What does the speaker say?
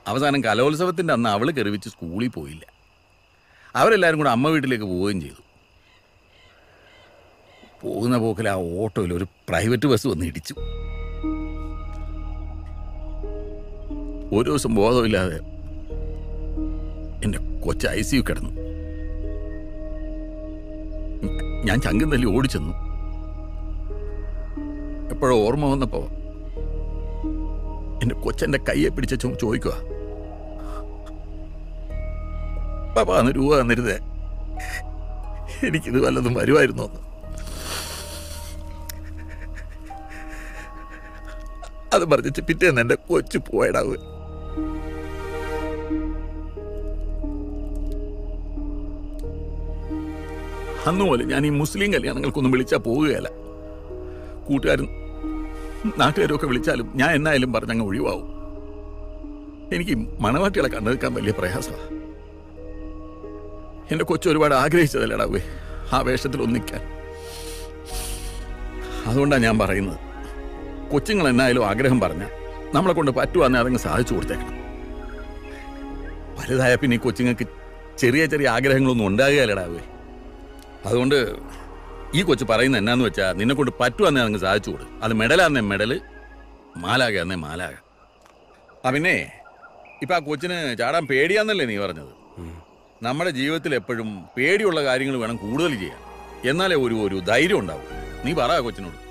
അവസാനം കലോത്സവത്തിൻ്റെ അന്ന് അവൾ കെറിവിച്ച് സ്കൂളിൽ പോയില്ല അവരെല്ലാവരും കൂടെ അമ്മ വീട്ടിലേക്ക് പോവുകയും ചെയ്തു പോകുന്ന പോക്കിൽ ആ ഓട്ടോയിൽ ഒരു പ്രൈവറ്റ് ബസ് വന്ന് ഇടിച്ചു ഒരു ദിവസം ബോധമില്ലാതെ എൻ്റെ കൊച്ച ഐ സി യു കിടന്നു ഞാൻ ചങ്കം തല്ലി ഓടിച്ചെന്നു എപ്പോഴോ ഓർമ്മ വന്നപ്പോ എന്റെ കൊച്ചന്റെ കയ്യെ പിടിച്ച ചോ ചോദിക്കുക പാപ്പ അന്ന് രൂപ തന്നിരുതേ എനിക്കിത് വല്ലതും വരുമായിരുന്നു എന്ന് അത് പറഞ്ഞിട്ട് പിറ്റേന്ന് എന്റെ കൊച്ചു പോയടാവ് അന്ന് പോലെ ഞാൻ ഈ മുസ്ലിം കല്യാണങ്ങൾക്കൊന്നും വിളിച്ചാൽ പോവുകയല്ല കൂട്ടുകാരും നാട്ടുകാരും ഒക്കെ വിളിച്ചാലും ഞാൻ എന്നായാലും പറഞ്ഞങ്ങ് ഒഴിവാവും എനിക്ക് ഈ മണവാട്ടികളെ കണ്ടെടുക്കാൻ വലിയ പ്രയാസമാണ് എൻ്റെ കൊച്ചു ഒരുപാട് ആഗ്രഹിച്ചതല്ലേടാവേ ആ വേഷത്തിൽ ഒന്നിക്കാൻ അതുകൊണ്ടാണ് ഞാൻ പറയുന്നത് കൊച്ചുങ്ങൾ എന്നായാലും ആഗ്രഹം പറഞ്ഞ നമ്മളെ കൊണ്ട് പറ്റുവാന്നെ അതങ്ങ് സാധിച്ചു കൊടുത്തേക്കണം വലുതായ പിന്നെ ഈ കൊച്ചുങ്ങൾക്ക് ചെറിയ ചെറിയ ആഗ്രഹങ്ങളൊന്നും ഉണ്ടാകുകയല്ലടാവേ അതുകൊണ്ട് ഈ കൊച്ചു പറയുന്നത് എന്നാന്ന് വെച്ചാൽ നിന്നെ കൊണ്ട് പറ്റുവാന്നേ അങ്ങ് സാധിച്ചു കൊടു അത് മെഡലാന്നേ മെഡല് മാലാകാന്നേ മാലാക ആ പിന്നെ ഇപ്പം ആ കൊച്ചിന് ചാടാൻ പേടിയാന്നല്ലേ നീ പറഞ്ഞത് നമ്മുടെ ജീവിതത്തിൽ എപ്പോഴും പേടിയുള്ള കാര്യങ്ങൾ വേണം കൂടുതൽ ചെയ്യാൻ എന്നാലേ ഒരു ഒരു ധൈര്യം ഉണ്ടാവും നീ പറ ആ കൊച്ചിനോട്